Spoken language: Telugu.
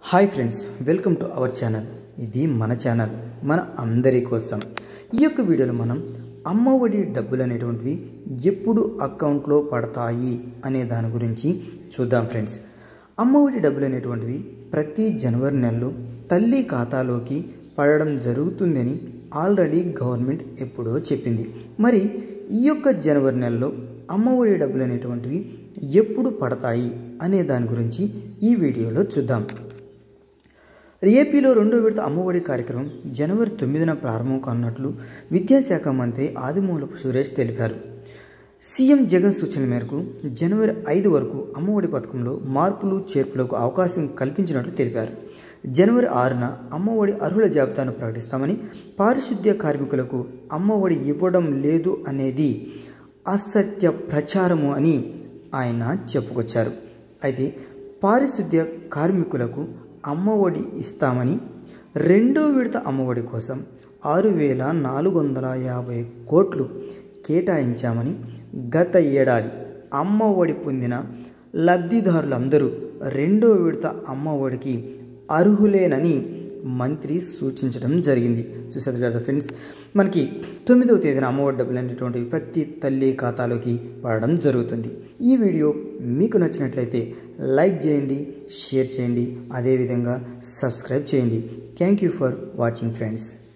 hi friends welcome to our channel ఇది మన ఛానల్ మన అందరి కోసం ఈ యొక్క వీడియోలో మనం అమ్మ ఒడి డబ్బులు అనేటువంటివి ఎప్పుడు అకౌంట్లో పడతాయి అనే దాని గురించి చూద్దాం ఫ్రెండ్స్ అమ్మ ఒడి డబ్బులు అనేటువంటివి ప్రతి జనవరి నెలలో తల్లి ఖాతాలోకి పడడం జరుగుతుందని ఆల్రెడీ గవర్నమెంట్ ఎప్పుడో చెప్పింది మరి ఈ యొక్క జనవరి నెలలో అమ్మ ఒడి డబ్బులు అనేటువంటివి ఎప్పుడు పడతాయి అనే దాని గురించి ఈ వీడియోలో చూద్దాం ఏపీలో రెండో విడత అమ్మఒడి కార్యక్రమం జనవరి తొమ్మిదిన ప్రారంభం కానున్నట్లు విద్యాశాఖ మంత్రి ఆదిమూలపు సురేష్ తెలిపారు సీఎం జగన్ సూచన మేరకు జనవరి ఐదు వరకు అమ్మఒడి పథకంలో మార్పులు చేర్పులకు అవకాశం కల్పించినట్లు తెలిపారు జనవరి ఆరున అమ్మఒడి అర్హుల జాబితాను ప్రకటిస్తామని పారిశుద్ధ్య కార్మికులకు అమ్మఒడి ఇవ్వడం లేదు అనేది అసత్య ప్రచారము అని ఆయన చెప్పుకొచ్చారు అయితే పారిశుద్ధ్య కార్మికులకు అమ్మఒడి ఇస్తామని రెండో విడత అమ్మఒడి కోసం ఆరు వేల నాలుగు వందల యాభై కోట్లు కేటాయించామని గత ఏడాది అమ్మఒడి పొందిన లబ్ధిదారులందరూ రెండో విడత అమ్మఒడికి అర్హులేనని మంత్రి సూచించడం జరిగింది చూసారు కదా ఫ్రెండ్స్ మనకి తొమ్మిదవ తేదీన అమ్మఒడి డబ్బులు అనేటువంటివి ప్రతి తల్లి ఖాతాలోకి పడడం జరుగుతుంది ఈ వీడియో మీకు నచ్చినట్లయితే లైక్ చేయండి షేర్ చేయండి అదేవిధంగా సబ్స్క్రైబ్ చేయండి thank you for watching friends